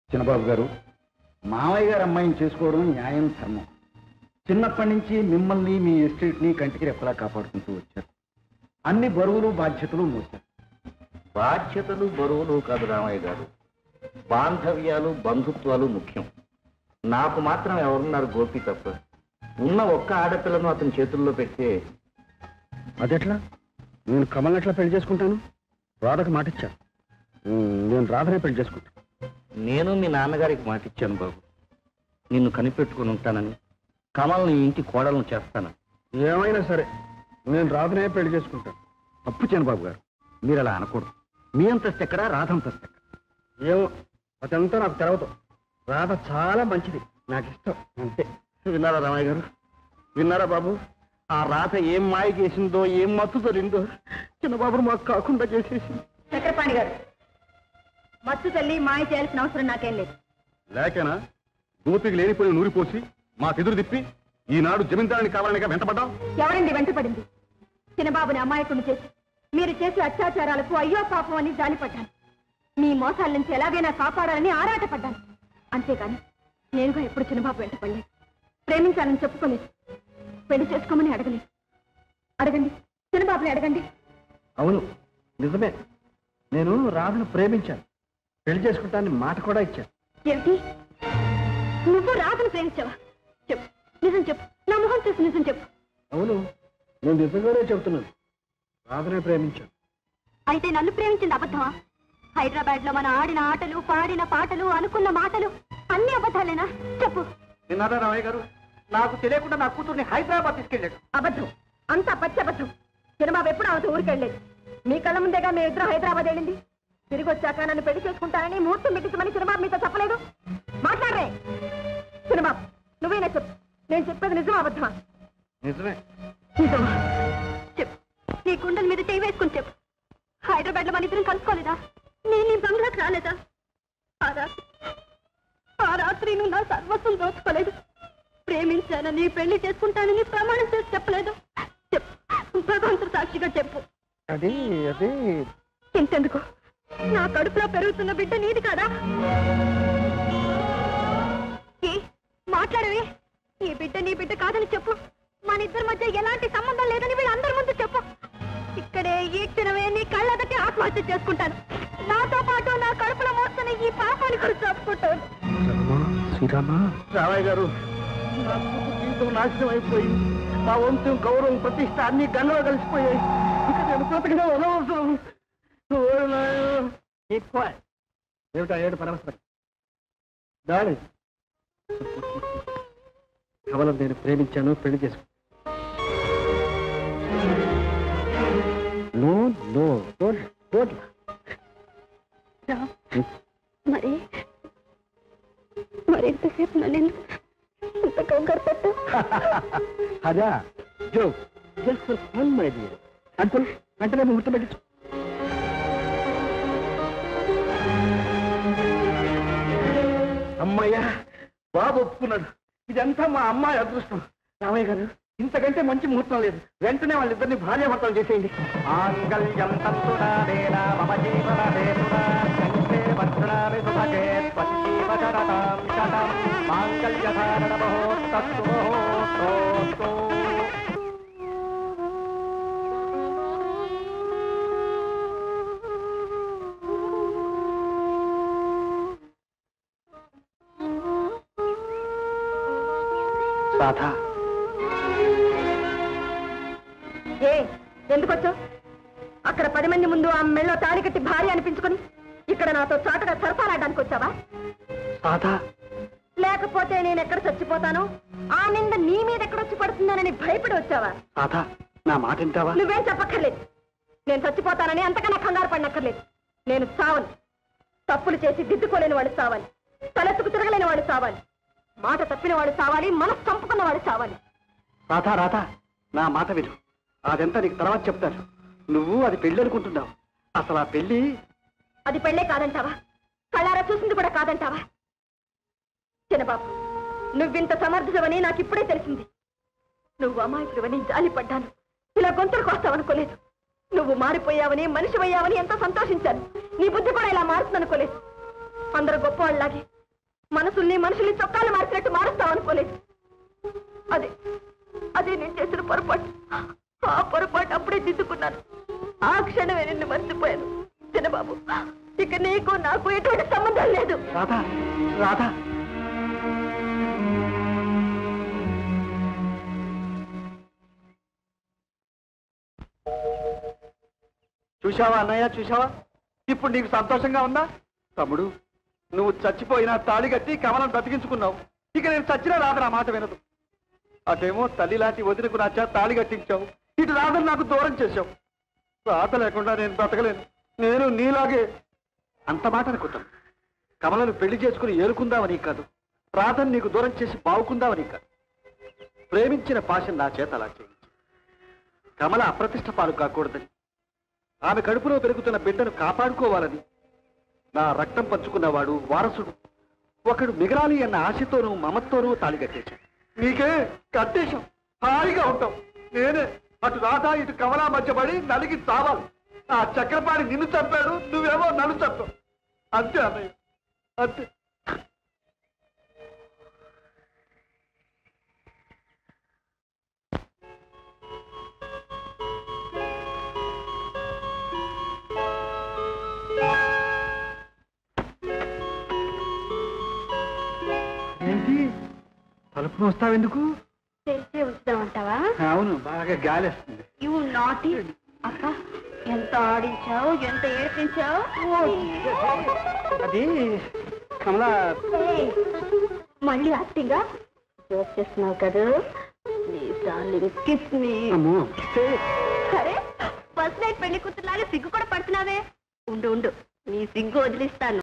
చిన్నబాబు గారు మావయ్య గారు అమ్మాయిని చేసుకోవడం న్యాయం ధర్మం చిన్నప్పటి నుంచి మిమ్మల్ని మీ ఎస్టేట్ని కంటికి రెప్పలా కాపాడుకుంటూ వచ్చారు అన్ని బరువులు బాధ్యతలు మోశారు బాధ్యతలు బరువులు కాదు రామయ్య గారు బాంధవ్యాలు బంధుత్వాలు ముఖ్యం నాకు మాత్రం ఎవరున్నారు గోపి తప్ప ఉన్న ఒక్క ఆడపిల్లను అతని చేతుల్లో పెడితే అదెట్లా నేను కమల్ ఎట్లా పెళ్లి చేసుకుంటాను రాధకు మాట ఇచ్చాను ఉమ్, నేను రాధనే పెళ్లి చేసుకుంటాను నేను మీ నాన్నగారికి మాట ఇచ్చాను బాబు నిన్ను కనిపెట్టుకుని ఉంటానని కమల్ని ఇంటి కోడలను చేస్తాను ఏమైనా సరే నేను రాధనే పెళ్లి చేసుకుంటాను తప్పు చంద్రబాబు గారు మీరు అలా అనకూడదు మీ అంతస్తు ఎక్కడ రాధ అంతస్తు ఎక్కడ ఏమో అదంతా నాకు తెలవదు రాధ చాలా మంచిది నాకు ఇష్టం అంతే విన్నారా రామయ్య గారు విన్నారా బాబు ఆ రాధ ఏం మాయ చేసిందో ఏం మత్తు దొరిందో చిన్నబాబును మాకు కాకుండా చేసేసింది చక్రపాణి గారు మత్తు తల్లి మాయ చేయాల్సిన అవసరం నాకేం లేదు లేకనా గోపికి లేనిపోయి నూరిపోసి మాకెదురు తిప్పి ఈనాడు జమీందారుని కావాలనిగా వెంటపడ్డాం ఎవరండి వెంటపడింది చిన్నబాబుని అమాయకుని చేసి మీరు చేసే అత్యాచారాలకు అయ్యో పాపం అని జాలిపడ్డాను మీ మోసాల నుంచి ఎలాగైనా కాపాడాలని ఆరాటపడ్డాను అంతేగాని నేనుగా ఎప్పుడు చిన్నబాబు వెంటపడలేదు ప్రేమించాలని చెప్పుకోలేదు పెళ్లి చేసుకోమని అడగలేదు అడగండి చిన్నబాబుని అడగండి అవును నిజమే నేను రాధను ప్రేమించాను పెళ్లి చేసుకుంటానని మాట కూడా ఇచ్చాను ఏమిటి నువ్వు రాధను ప్రేమించావా చెప్పు నిజం చెప్పు నా మొహం చూసి నిజం చెప్పు అవును నేను నిజంగానే చెబుతున్నాను రాధనే ప్రేమించాను అయితే నన్ను ప్రేమించింది అబద్ధమా హైదరాబాద్ లో మనం ఆడిన ఆటలు పాడిన పాటలు అనుకున్న మాటలు అన్ని అబద్ధాలేనా చెప్పు విన్నారా రామయ్య గారు నాకు తెలియకుండా నా కూతుర్ని హైదరాబాద్ తీసుకెళ్ళాడు అబద్ధం అంతా పచ్చి అబద్ధం చిన్నబాబు ఎప్పుడు ఆమెతో ఊరికెళ్ళలేదు మీ కళ్ళ ముందేగా మేము ఇద్దరు హైదరాబాద్ వెళ్ళింది తిరిగి వచ్చాక నన్ను పెళ్లి చేసుకుంటానని ముహూర్తం పెట్టించమని చిన్నబాబు మీతో చెప్పలేదు మాట్లాడరే చిన్నబాబు నువ్వేనా చెప్పు నేను చెప్పేది నిజం అబద్ధమా నిజమే నిజమా చెప్పు నీ గుండెల మీద చేయి వేసుకుని చెప్పు హైదరాబాద్ లో మన ఇద్దరం కలుసుకోలేదా నేను నీ బంగ్లాకి రాలేదా ఆ రాత్రి ఆ రాత్రి నువ్వు నా సర్వస్వం దోచుకోలేదు ప్రేమించానని పెళ్లి చేసుకుంటానని ప్రమాణం చేసి చెప్పలేదు చెప్పు భగవంతుడు సాక్షిగా చెప్పు అది అది ఇంతెందుకు నా కడుపులో పెరుగుతున్న బిడ్డ నీది కాదా ఏ మాట్లాడవే ఈ బిడ్డ నీ బిడ్డ కాదని చెప్పు మన ఇద్దరి మధ్య ఎలాంటి సంబంధం లేదని వీళ్ళందరి ముందు చెప్పు ఇక్కడే ఈ క్షణమే నీ కళ్ళదకి ఆత్మహత్య చేసుకుంటాను నాతో పాటు నా కడుపులో మోస్తున్న ఈ పాపాన్ని కూడా చెప్పుకుంటాను శ్రీరామ రామయ్య గారు నా కూతురు జీవితం నాశనం అయిపోయింది మా వంశం గౌరవం ప్రతిష్ట అన్ని గల్లో కలిసిపోయాయి ఇక నేను బ్రతకడం అనవసరం ఓరి నాయనా. ఎక్కువ ఏమిటా ఏడు పరమశ్వరం దాడి కేవలం నేను ప్రేమించాను పెళ్లి చేసుకు నో నో డోంట్ డోంట్ మరి మరి ఎంతసేపు నన్ను ఇంత కంగారు పెట్టు అదా జో just for fun my dear uncle వెంటనే ముహూర్తం పెట్టించు అమ్మయ్యా బాబు ఒప్పుకున్నాడు ఇదంతా మా అమ్మాయి అదృష్టం రామయ్య గారు ఇంతకంటే మంచి ముహూర్తం లేదు వెంటనే వాళ్ళిద్దరిని భార్యాభర్తలు చేసేయండి మాంగళ్యం తంతునాదేన మమ జీవన హేతునా కంఠే భద్రామి సుభగే త్వజ్జీవకరతాం శతం మాంగళ్యధారణ మహోత్తస్తు మహోత్తోస్తు రాధా ఏ ఎందుకు వచ్చావు అక్కడ పది మంది ముందు ఆ మెళ్ళో తాళి కట్టి భార్య అనిపించుకుని ఇక్కడ నాతో చాటుగా సరఫరాడడానికి వచ్చావా రాధా లేకపోతే నేను ఎక్కడ చచ్చిపోతాను ఆ నింద నీ మీద ఎక్కడొచ్చి పడుతుందనని భయపడి వచ్చావా రాధా నా మాట వింటావా నువ్వేం చెప్పక్కర్లేదు నేను చచ్చిపోతానని అంతకన్నా కంగారు పడినక్కర్లేదు నేను చావను తప్పులు చేసి దిద్దుకోలేని వాడు చావాలి తలెత్తుకు తిరగలేని వాడు చావాలి మాట తప్పిన వాడు చావాలి మనసు చంపుకున్న వాడు చావాలి రాధా రాధా నా మాట విను అదంతా నీకు తర్వాత చెప్తాను నువ్వు అది పెళ్లి అనుకుంటున్నావు అసలు ఆ పెళ్లి అది పెళ్ళే కాదంటావా కళ్ళారా చూసింది కూడా కాదంటావా చిన్నబాబు నువ్వింత సమర్థుడవని నాకు ఇప్పుడే తెలిసింది నువ్వు అమాయకుడివని జాలిపడ్డాను ఇలా గొంతులకు వస్తావనుకోలేదు నువ్వు మారిపోయావని మనిషి అయ్యావని ఎంతో సంతోషించాను నీ బుద్ధి కూడా ఇలా మారుతుందనుకోలేదు అందరూ గొప్పవాళ్ళలాగే మనసుల్ని మనుషుల్ని చొక్కాలు మార్చినట్టు మారుస్తావు అనుకోలేదు అదే అదే నేను చేసిన పొరపాటు ఆ పొరపాటు అప్పుడే దిద్దుకున్నాను ఆ క్షణమే నిన్ను మర్చిపోయాను చిన్నబాబు ఇక నీకు నాకు ఎటువంటి సంబంధం లేదు రాధా రాధా చూశావా అన్నయ్య చూశావా ఇప్పుడు నీకు సంతోషంగా ఉందా తమ్ముడు నువ్వు చచ్చిపోయినా తాళి కట్టి కమలం బ్రతికించుకున్నావు ఇక నేను చచ్చినా రాదు నా మాట వినదు అటేమో తల్లి లాంటి వదినకు నా చేత తాళి కట్టించావు ఇటు రాధను నాకు దూరం చేశావు రాత లేకుండా నేను బ్రతకలేను నేను నీలాగే అంత మాట అనుకుంటాను కమలను పెళ్లి చేసుకుని ఏలుకుందామని కాదు రాధను నీకు దూరం చేసి బావుకుందామని కాదు ప్రేమించిన పాశం నా చేత అలా చేయించి కమల అప్రతిష్ట పాలు కాకూడదని ఆమె కడుపులో పెరుగుతున్న బిడ్డను కాపాడుకోవాలని నా రక్తం పంచుకున్నవాడు వారసుడు ఒకడు మిగలాలి అన్న ఆశతోనూ మమతోనూ తాళి కట్టేశాం నీకే కట్టేశాం హాయిగా ఉంటాం నేనే అటు రాధా ఇటు కమలా మధ్య పడి నలిగి చావాలి ఆ చక్రపాణి నిన్ను చంపాడు నువ్వేమో నన్ను చంపావు అంతే అన్నయ్య అంతే ఏంటి తలుపు వస్తావెందుకు తెలిసే ఉంచుదామంటావా అవును బాగా గాలేస్తుంది యు నాటి అక్క ఎంత ఆడించావు ఎంత ఏడిపించావు అది కమలా ఏయ్, మళ్ళీ యాక్టింగా జోక్ చేస్తున్నావు కదా ప్లీజ్ డార్లింగ్ కిస్ మీ అమ్మో అరే ఫస్ట్ నైట్ పెళ్లి కూతురులాగా సిగ్గు కూడా పడుతున్నావే ఉండు ఉండు నీ సిగ్గు వదిలిస్తాను